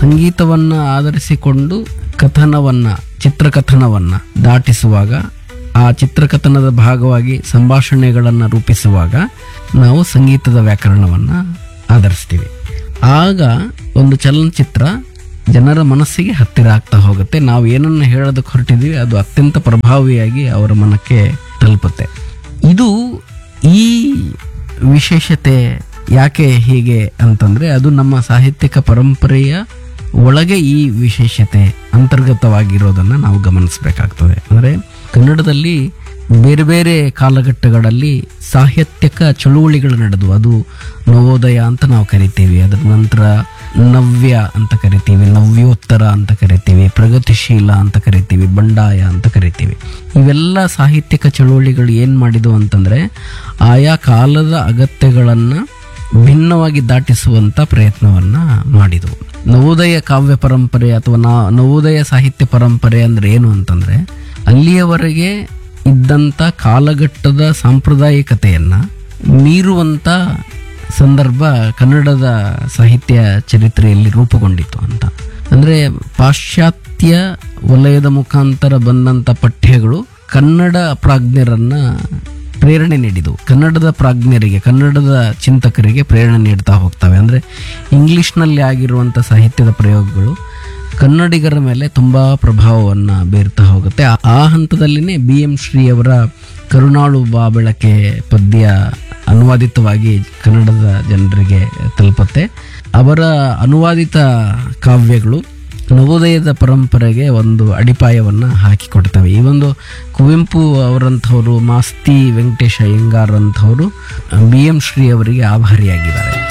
ಸಂಗೀತವನ್ನ ಆಧರಿಸಿಕೊಂಡು ಕಥನವನ್ನ ಚಿತ್ರಕಥನವನ್ನ ದಾಟಿಸುವಾಗ ಆ ಚಿತ್ರಕಥನದ ಭಾಗವಾಗಿ ಸಂಭಾಷಣೆಗಳನ್ನು ರೂಪಿಸುವಾಗ ನಾವು ಸಂಗೀತದ ವ್ಯಾಕರಣವನ್ನ ಆಧರಿಸ್ತೀವಿ ಆಗ ಒಂದು ಚಲನಚಿತ್ರ ಜನರ ಮನಸ್ಸಿಗೆ ಹತ್ತಿರ ಆಗ್ತಾ ಹೋಗುತ್ತೆ ನಾವು ಏನನ್ನ ಹೇಳೋದಕ್ಕೆ ಹೊರಟಿದೀವಿ ಅದು ಅತ್ಯಂತ ಪ್ರಭಾವಿಯಾಗಿ ಅವರ ಮನಕ್ಕೆ ತಲುಪುತ್ತೆ ಇದು ಈ ವಿಶೇಷತೆ ಯಾಕೆ ಹೀಗೆ ಅಂತಂದ್ರೆ ಅದು ನಮ್ಮ ಸಾಹಿತ್ಯಿಕ ಪರಂಪರೆಯ ಒಳಗೆ ಈ ವಿಶೇಷತೆ ಅಂತರ್ಗತವಾಗಿರೋದನ್ನ ನಾವು ಗಮನಿಸಬೇಕಾಗ್ತದೆ ಅಂದ್ರೆ ಕನ್ನಡದಲ್ಲಿ ಬೇರೆ ಬೇರೆ ಕಾಲಘಟ್ಟಗಳಲ್ಲಿ ಸಾಹಿತ್ಯಕ ಚಳುವಳಿಗಳು ನಡೆದವು ಅದು ನವೋದಯ ಅಂತ ನಾವು ಕರಿತೀವಿ ಅದರ ನಂತರ ನವ್ಯ ಅಂತ ಕರಿತೀವಿ ನವ್ಯೋತ್ತರ ಅಂತ ಕರಿತೀವಿ ಪ್ರಗತಿಶೀಲ ಅಂತ ಕರಿತೀವಿ ಬಂಡಾಯ ಅಂತ ಕರಿತೀವಿ ಇವೆಲ್ಲ ಸಾಹಿತ್ಯಕ ಚಳುವಳಿಗಳು ಏನು ಮಾಡಿದವು ಅಂತಂದ್ರೆ ಆಯಾ ಕಾಲದ ಅಗತ್ಯಗಳನ್ನು ಭಿನ್ನವಾಗಿ ದಾಟಿಸುವಂತ ಪ್ರಯತ್ನವನ್ನ ಮಾಡಿದವು ನವೋದಯ ಕಾವ್ಯ ಪರಂಪರೆ ಅಥವಾ ನಾ ನವೋದಯ ಸಾಹಿತ್ಯ ಪರಂಪರೆ ಅಂದ್ರೆ ಏನು ಅಂತಂದ್ರೆ ಅಲ್ಲಿಯವರೆಗೆ ಇದ್ದಂಥ ಕಾಲಘಟ್ಟದ ಸಾಂಪ್ರದಾಯಿಕತೆಯನ್ನ ಮೀರುವಂತ ಸಂದರ್ಭ ಕನ್ನಡದ ಸಾಹಿತ್ಯ ಚರಿತ್ರೆಯಲ್ಲಿ ರೂಪುಗೊಂಡಿತು ಅಂತ ಅಂದ್ರೆ ಪಾಶ್ಚಾತ್ಯ ವಲಯದ ಮುಖಾಂತರ ಬಂದಂತ ಪಠ್ಯಗಳು ಕನ್ನಡ ಪ್ರಾಜ್ಞರನ್ನ ಪ್ರೇರಣೆ ನೀಡಿದವು ಕನ್ನಡದ ಪ್ರಾಜ್ಞರಿಗೆ ಕನ್ನಡದ ಚಿಂತಕರಿಗೆ ಪ್ರೇರಣೆ ನೀಡ್ತಾ ಹೋಗ್ತವೆ ಅಂದ್ರೆ ಇಂಗ್ಲಿಷ್ನಲ್ಲಿ ಆಗಿರುವಂಥ ಸಾಹಿತ್ಯದ ಪ್ರಯೋಗಗಳು ಕನ್ನಡಿಗರ ಮೇಲೆ ತುಂಬಾ ಪ್ರಭಾವವನ್ನು ಬೀರ್ತಾ ಹೋಗುತ್ತೆ ಆ- ಆ ಹಂತದಲ್ಲಿನೇ ಬಿ ಎಂ ಶ್ರೀ ಅವರ ಕರುಣಾಳು ಬಾ ಬೆಳಕೆ ಪದ್ಯ ಅನುವಾದಿತವಾಗಿ ಕನ್ನಡದ ಜನರಿಗೆ ತಲುಪುತ್ತೆ ಅವರ ಅನುವಾದಿತ ಕಾವ್ಯಗಳು ನವೋದಯದ ಪರಂಪರೆಗೆ ಒಂದು ಅಡಿಪಾಯವನ್ನು ಹಾಕಿಕೊಡ್ತವೆ ಈ ಒಂದು ಕುವೆಂಪು ಅವರಂಥವರು ಮಾಸ್ತಿ ವೆಂಕಟೇಶ ಅಯ್ಯಂಗಾರ್ ಅಂಥವರು ಬಿ ಎಂ ಶ್ರೀ ಅವರಿಗೆ ಆಭಾರಿಯಾಗಿದ್ದಾರೆ